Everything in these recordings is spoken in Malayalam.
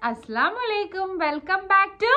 അസ്സാം വലൈക്കും വെൽക്കം ബാക്ക് ടു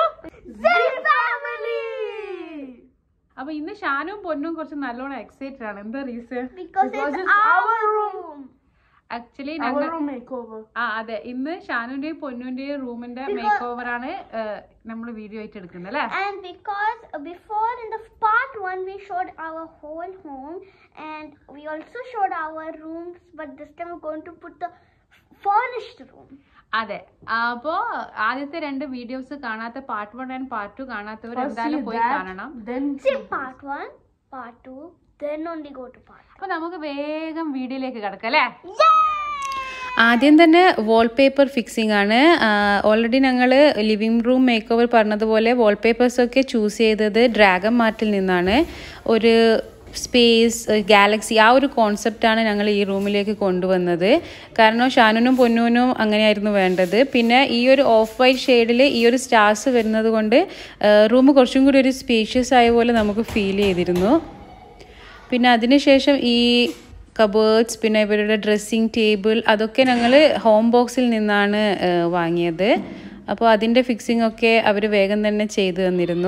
അപ്പൊ ഇന്ന് ഷാനും പൊന്നും കുറച്ച് നല്ലോണം എക്സൈറ്റഡ് ആണ് എന്താ reason Because, it's, our room. Actually Our ഞങ്ങൾ room makeover. ആ അതെ ഇന്ന് ഷാനുന്റെയും പൊന്നുന്റെയും റൂമിന്റെ മേക്ക് ഓവർ ആണ് നമ്മൾ വീഡിയോ ആയിട്ട് എടുക്കുന്നത് അല്ലേ And because before in the part one we showed our whole home and we also showed our rooms, but this time we're going to put the furnished room. അതെ അപ്പോ ആദ്യത്തെ രണ്ട് വീഡിയോസ് കാണാത്ത part one and part two കാണാത്തവർ First എന്തായാലും see പോയി that, കാണണം Then See part one, part two, then only go to part. അപ്പൊ നമുക്ക് വേഗം വീഡിയോയിലേക്ക് കിടക്കാം അല്ലേ ആദ്യം തന്നെ വാൾപേപ്പർ ഫിക്സിംഗ് ആണ് ഓൾറെഡി ഞങ്ങൾ ലിവിങ് റൂം മേക്ക് ഓവർ പറഞ്ഞതുപോലെ വാൾപേപ്പേഴ്സൊക്കെ ചൂസ് ചെയ്തത് ഡ്രാഗൺ മാർട്ടിൽ നിന്നാണ് ഒരു സ്പേസ് ഗാലക്സി ആ ഒരു കോൺസെപ്റ്റാണ് ഞങ്ങൾ ഈ റൂമിലേക്ക് കൊണ്ടുവന്നത് കാരണം ഷാനുനും പൊന്നൂനും അങ്ങനെയായിരുന്നു വേണ്ടത് പിന്നെ ഈ ഒരു ഓഫ് വൈറ്റ് ഷെയ്ഡിൽ ഈ ഒരു സ്റ്റാർസ് വരുന്നത് കൊണ്ട് റൂം കുറച്ചും കൂടി ഒരു സ്പേഷ്യസ് ആയ പോലെ നമുക്ക് ഫീൽ ചെയ്തിരുന്നു പിന്നെ അതിനുശേഷം ഈ കബേർഡ്സ് പിന്നെ ഇവരുടെ ഡ്രസ്സിങ് ടേബിൾ അതൊക്കെ ഞങ്ങൾ ഹോം ബോക്സിൽ നിന്നാണ് ഏഹ്, വാങ്ങിയത് അപ്പോൾ അതിൻ്റെ ഫിക്സിംഗ് ഒക്കെ അവർ വേഗം തന്നെ ചെയ്തു തന്നിരുന്നു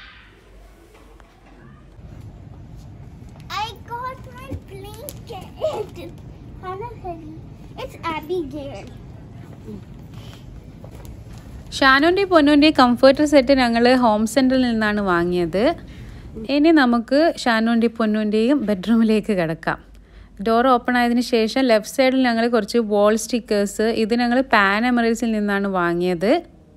I got my blanket. Hannah Henry. It's Abigail. ഷാനുൻ്റെയും പൊന്നുൻ്റെയും കംഫർട്ടർ സെറ്റ് ഞങ്ങൾ ഹോം സെൻറ്ററിൽ നിന്നാണ് വാങ്ങിയത് ഇനി നമുക്ക് ഷാനുൻ്റെയും പൊന്നുൻ്റെയും ബെഡ്റൂമിലേക്ക് കിടക്കാം ഡോർ ഓപ്പൺ ആയതിനു ശേഷം ലെഫ്റ്റ് സൈഡിൽ ഞങ്ങൾ കുറച്ച് വാൾ സ്റ്റിക്കേഴ്സ് ഇത് ഞങ്ങൾ പാൻ എമറേസിൽ നിന്നാണ് വാങ്ങിയത്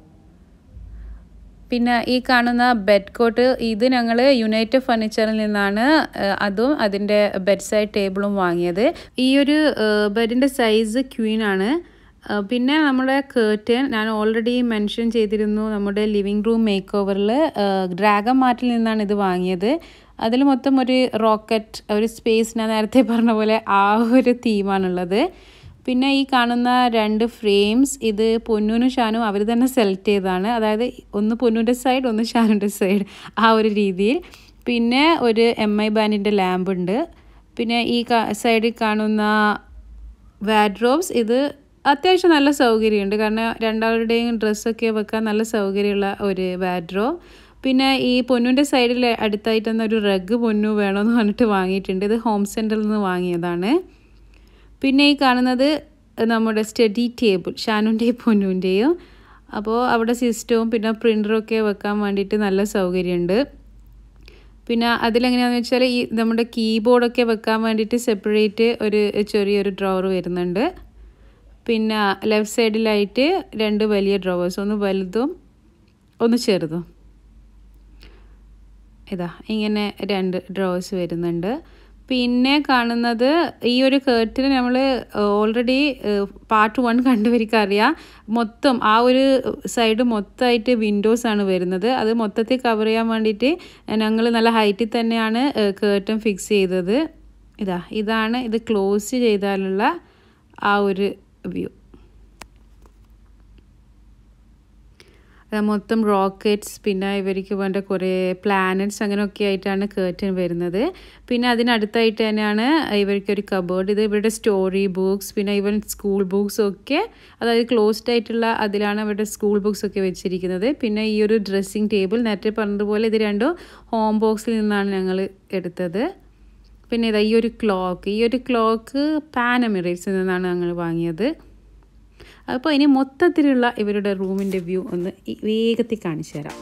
പിന്നെ ഈ കാണുന്ന ബെഡ് കോട്ട് ഇത് ഞങ്ങൾ യുണൈറ്റഡ് ഫർണിച്ചറിൽ നിന്നാണ് ഏഹ്, അതും അതിൻ്റെ ബെഡ് സൈഡ് ടേബിളും വാങ്ങിയത് ഈ ഒരു ബെഡിൻ്റെ സൈസ് ക്വീൻ ആണ് ഏഹ്, പിന്നെ നമ്മുടെ കേർട്ടൻ ഞാൻ ഓൾറെഡി മെൻഷൻ ചെയ്തിരുന്നു നമ്മുടെ ലിവിങ് റൂം മേക്ക് ഓവറിൽ ഡ്രാഗൺ മാർട്ടിൽ നിന്നാണ് ഇത് വാങ്ങിയത് അതിൽ മൊത്തം ഒരു റോക്കറ്റ് ഒരു സ്പേസ് ഞാൻ നേരത്തെ പറഞ്ഞ പോലെ ആ ഒരു തീമാണുള്ളത് പിന്നെ ഈ കാണുന്ന രണ്ട് ഫ്രെയിംസ് ഇത് പൊന്നൂനും ഷാനും അവർ തന്നെ സെലക്ട് ചെയ്തതാണ് അതായത് ഒന്ന് പൊന്നൂൻ്റെ സൈഡ് ഒന്ന് ഷാനുൻ്റെ സൈഡ് ആ ഒരു രീതിയിൽ പിന്നെ ഒരു എം ഐ ബാൻഡിൻ്റെ ലാമ്പ് ഉണ്ട് പിന്നെ ഈ സൈഡിൽ കാണുന്ന വാഡ്രോബ്സ് ഇത് അത്യാവശ്യം നല്ല സൗകര്യമുണ്ട് കാരണം രണ്ടാളുടെയും ഡ്രസ്സൊക്കെ വെക്കാൻ നല്ല സൗകര്യമുള്ള ഒരു വാഡ്രോ പിന്നെ ഈ പൊന്നുൻ്റെ സൈഡിൽ അടുത്തായിട്ട് തന്നെ ഒരു റഗ് പൊന്നു വേണമെന്ന് പറഞ്ഞിട്ട് വാങ്ങിയിട്ടുണ്ട് ഇത് ഹോം സെൻറ്ററിൽ നിന്ന് വാങ്ങിയതാണ് പിന്നെ ഈ കാണുന്നത് നമ്മുടെ സ്റ്റഡി ടേബിൾ ഷാനുൻ്റെയും പൊന്നുൻ്റെയും അപ്പോൾ അവിടെ സിസ്റ്റവും പിന്നെ പ്രിൻ്ററും ഒക്കെ വെക്കാൻ വേണ്ടിയിട്ട് നല്ല സൗകര്യമുണ്ട് പിന്നെ അതിലെങ്ങനെയാണെന്ന് വെച്ചാൽ ഈ നമ്മുടെ കീബോർഡൊക്കെ വെക്കാൻ വേണ്ടിയിട്ട് സെപ്പറേറ്റ് ഒരു ചെറിയൊരു ഡ്രോവർ വരുന്നുണ്ട് പിന്നെ ലെഫ്റ്റ് സൈഡിലായിട്ട് രണ്ട് വലിയ ഡ്രോവേഴ്സ് ഒന്ന് വലുതും ഒന്ന് ചെറുതും ഇതാ ഇങ്ങനെ രണ്ട് ഡ്രോവേഴ്സ് വരുന്നുണ്ട് പിന്നെ കാണുന്നത് ഈ ഒരു കേർട്ടിന് നമ്മൾ ഓൾറെഡി പാർട്ട് വൺ കണ്ടവർക്ക് അറിയാം മൊത്തം ആ ഒരു സൈഡ് മൊത്തമായിട്ട് വിൻഡോസ് ആണ് വരുന്നത് അത് മൊത്തത്തിൽ കവർ ചെയ്യാൻ വേണ്ടിയിട്ട് ഞങ്ങൾ നല്ല ഹൈറ്റിൽ തന്നെയാണ് കേർട്ടൻ ഫിക്സ് ചെയ്തത് ഇതാ ഇതാണ് ഇത് ക്ലോസ് ചെയ്താലുള്ള ആ ഒരു വ്യൂ മൊത്തം റോക്കറ്റ്സ് പിന്നെ ഇവർക്ക് വേണ്ട കുറേ പ്ലാനറ്റ്സ് അങ്ങനെയൊക്കെ ആയിട്ടാണ് കേർട്ടൻ വരുന്നത് പിന്നെ അതിനടുത്തായിട്ട് തന്നെയാണ് ഇവർക്കൊരു കബേർഡ് ഇത് ഇവരുടെ സ്റ്റോറി ബുക്സ് പിന്നെ ഇവൻ സ്കൂൾ ബുക്സ് ഒക്കെ അതായത് ക്ലോസ്ഡ് ആയിട്ടുള്ള അതിലാണ് അവരുടെ സ്കൂൾ ബുക്സ് ഒക്കെ വെച്ചിരിക്കുന്നത് പിന്നെ ഈ ഒരു ഡ്രസ്സിങ് ടേബിൾ നേരത്തെ പറഞ്ഞതുപോലെ ഇത് രണ്ടും ഹോം ബോക്സിൽ നിന്നാണ് ഞങ്ങൾ എടുത്തത് പിന്നെ ഇതാ ഈ ഒരു ക്ലോക്ക് ഈ ഒരു ക്ലോക്ക് പാനമിറേറ്റ്സിൽ നിന്നാണ് ഞങ്ങൾ വാങ്ങിയത് അപ്പോൾ ഇനി മൊത്തത്തിലുള്ള ഇവരുടെ റൂമിൻ്റെ വ്യൂ ഒന്ന് ഈ വേഗത്തിൽ കാണിച്ചു തരാം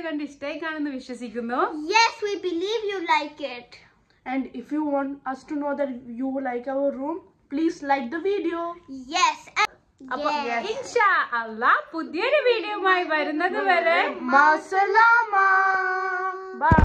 കണ്ട് ഇഷ്ടമായി കാണുന്നു വിശ്വസിക്കുന്നു Yes, we believe you like it. And if you want us to know that you like our room, please like the video. Yes. and- അപ്പൊ yes. ഇൻഷാ അല്ലാ പുതിയൊരു വീഡിയോയുമായി വരുന്നത് വരെ Masalama. Bye.